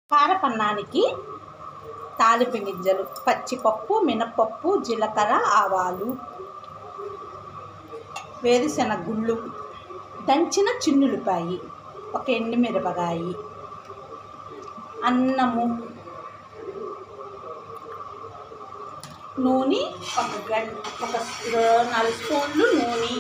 కారపన్నానికి తాలింపు గింజలు పచ్చిపప్పు మినపప్పు జీలకర్ర ఆవాలు వేరుశెనగ గుళ్ళు దంచిన చిన్నులపాయి ఒక ఎండుమిరపకాయి అన్నము నూనె ఒక గంట ఒక నాలుగు స్పూన్లు నూనె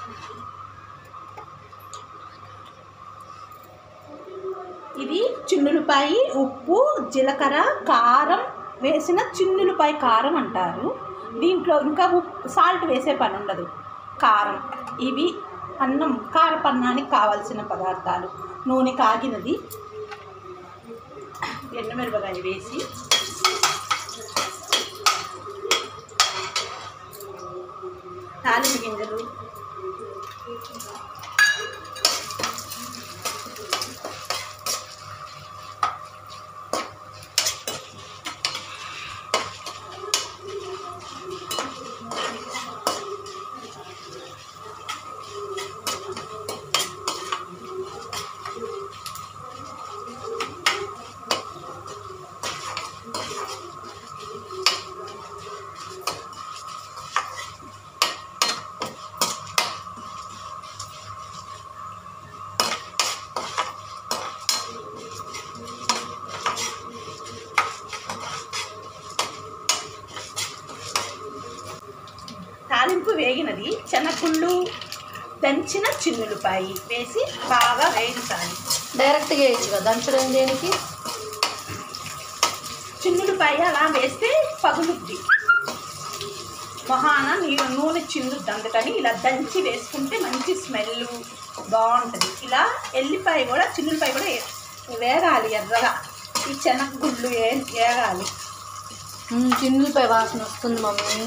ఇది చిన్నులపాయి ఉప్పు జీలకర్ర కారం వేసిన చిన్నులపాయి కారం అంటారు దీంట్లో ఇంకా ఉప్పు సాల్ట్ వేసే పని ఉండదు కారం ఇవి అన్నం కారపన్నానికి కావాల్సిన పదార్థాలు నూనె కాగినది ఎండుమిరపకాయ వేసి తాలింపు గింజలు తాలింపు వేగినది శనగుళ్ళు దంచిన చిన్నులపాయి వేసి బాగా వేయించాలి డైరెక్ట్గా వేయచ్చు కదా దంచడం దేనికి చిన్నులపాయ అలా వేస్తే పగులుద్ది మొహాన నీ నూనె చిందుద్ది అందుకని ఇలా దంచి వేసుకుంటే మంచి స్మెల్ బాగుంటుంది ఇలా ఎల్లిపాయ కూడా చిన్నులపాయ కూడా ఏ- వేగాలి ఎర్రగా ఈ శనగగుళ్ళు ఏ వేగాలి మ్మ్, చిన్నులపై వాసన వస్తుంది మమ్మీ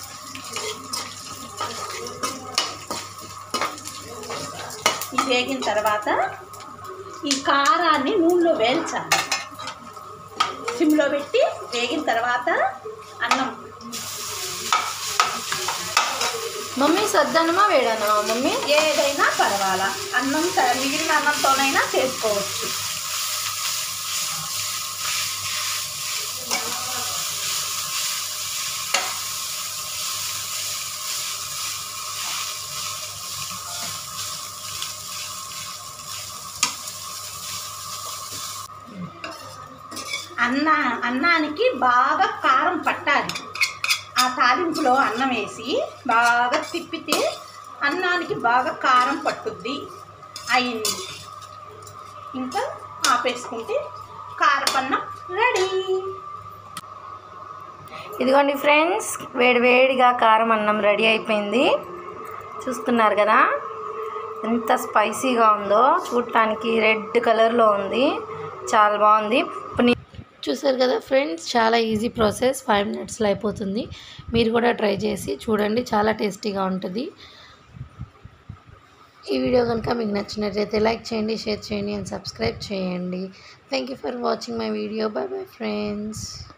ఇది వేగిన తర్వాత ఈ కారాన్ని నూనెలో వేల్చాలి సిమ్లో పెట్టి వేగిన తర్వాత అన్నం మమ్మీ సద్దన్నమా వేడన్నమా మమ్మీ ఏదైనా పర్వాలా అన్నం త- మిగిలిన అన్నంతోనైనా చేసుకోవచ్చు అన్న అన్నానికి బాగా కారం పట్టాలి ఆ తాలింపులో అన్నం వేసి బాగా తిప్పితే అన్నానికి బాగా కారం పట్టుద్ది అయింది ఇంకా ఆపేసుకుంటే కారపన్నం రెడీ ఇదిగోండి ఫ్రెండ్స్ వేడి వేడిగా కారం అన్నం రెడీ అయిపోయింది చూస్తున్నారు కదా ఎంత స్పైసీగా ఉందో చూడటానికి రెడ్ కలర్లో ఉంది చాలా బాగుంది ఇప్పుడు నే- చూసారు కదా ఫ్రెండ్స్ చాలా ఈజీ ప్రాసెస్ ఫైవ్ మినిట్స్లో అయిపోతుంది మీరు కూడా ట్రై చేసి చూడండి చాలా టేస్టీగా ఉంటుంది ఈ వీడియో కనుక మీకు నచ్చినట్లయితే లైక్ చేయండి షేర్ చేయండి అండ్ సబ్స్క్రైబ్ చేయండి thank you for watching my video bye bye friends